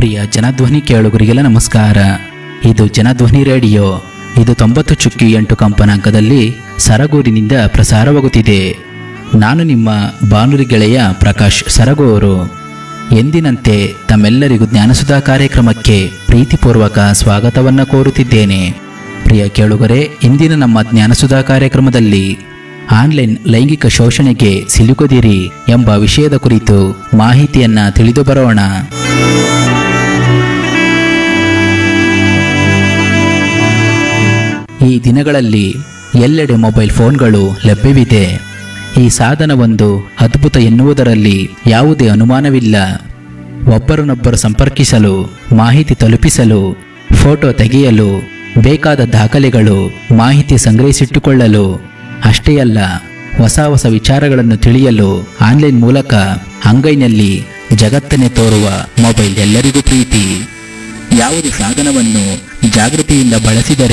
ಪ್ರಿಯ ಜನಧ್ವನಿ ಕೇಳುಗರಿಗೆಲ್ಲ ನಮಸ್ಕಾರ ಇದು ಜನಧ್ವನಿ ರೇಡಿಯೋ ಇದು ತೊಂಬತ್ತು ಚುಕ್ಕಿ ಎಂಟು ಕಂಪನಾಂಕದಲ್ಲಿ ಸರಗೂರಿನಿಂದ ಪ್ರಸಾರವಾಗುತ್ತಿದೆ ನಾನು ನಿಮ್ಮ ಬಾನುಲಿ ಗೆಳೆಯ ಪ್ರಕಾಶ್ ಸರಗೂರು ಎಂದಿನಂತೆ ತಮ್ಮೆಲ್ಲರಿಗೂ ಜ್ಞಾನಸುಧಾ ಕಾರ್ಯಕ್ರಮಕ್ಕೆ ಪ್ರೀತಿಪೂರ್ವಕ ಸ್ವಾಗತವನ್ನು ಕೋರುತ್ತಿದ್ದೇನೆ ಪ್ರಿಯ ಕೇಳುಗರೆ ಇಂದಿನ ನಮ್ಮ ಜ್ಞಾನಸುಧಾ ಕಾರ್ಯಕ್ರಮದಲ್ಲಿ ಆನ್ಲೈನ್ ಲೈಂಗಿಕ ಶೋಷಣೆಗೆ ಸಿಲುಕದಿರಿ ಎಂಬ ವಿಷಯದ ಕುರಿತು ಮಾಹಿತಿಯನ್ನ ತಿಳಿದು ಬರೋಣ ಈ ದಿನಗಳಲ್ಲಿ ಎಲ್ಲೆಡೆ ಮೊಬೈಲ್ ಫೋನ್ಗಳು ಲಭ್ಯವಿದೆ ಈ ಸಾಧನವೊಂದು ಅದ್ಭುತ ಎನ್ನುವುದರಲ್ಲಿ ಯಾವುದೇ ಅನುಮಾನವಿಲ್ಲ ಒಬ್ಬರನ್ನೊಬ್ಬರು ಸಂಪರ್ಕಿಸಲು ಮಾಹಿತಿ ತಲುಪಿಸಲು ಫೋಟೋ ತೆಗೆಯಲು ಬೇಕಾದ ದಾಖಲೆಗಳು ಮಾಹಿತಿ ಸಂಗ್ರಹಿಸಿಟ್ಟುಕೊಳ್ಳಲು ಅಷ್ಟೇ ಅಲ್ಲ ಹೊಸ ಹೊಸ ವಿಚಾರಗಳನ್ನು ತಿಳಿಯಲು ಆನ್ಲೈನ್ ಮೂಲಕ ಅಂಗೈನಲ್ಲಿ ಜಗತ್ತನ್ನೇ ತೋರುವ ಮೊಬೈಲ್ ಎಲ್ಲರಿಗೂ ಪ್ರೀತಿ ಯಾವುದೇ ಸಾಧನವನ್ನು ಜಾಗೃತಿಯಿಂದ ಬಳಸಿದರೆ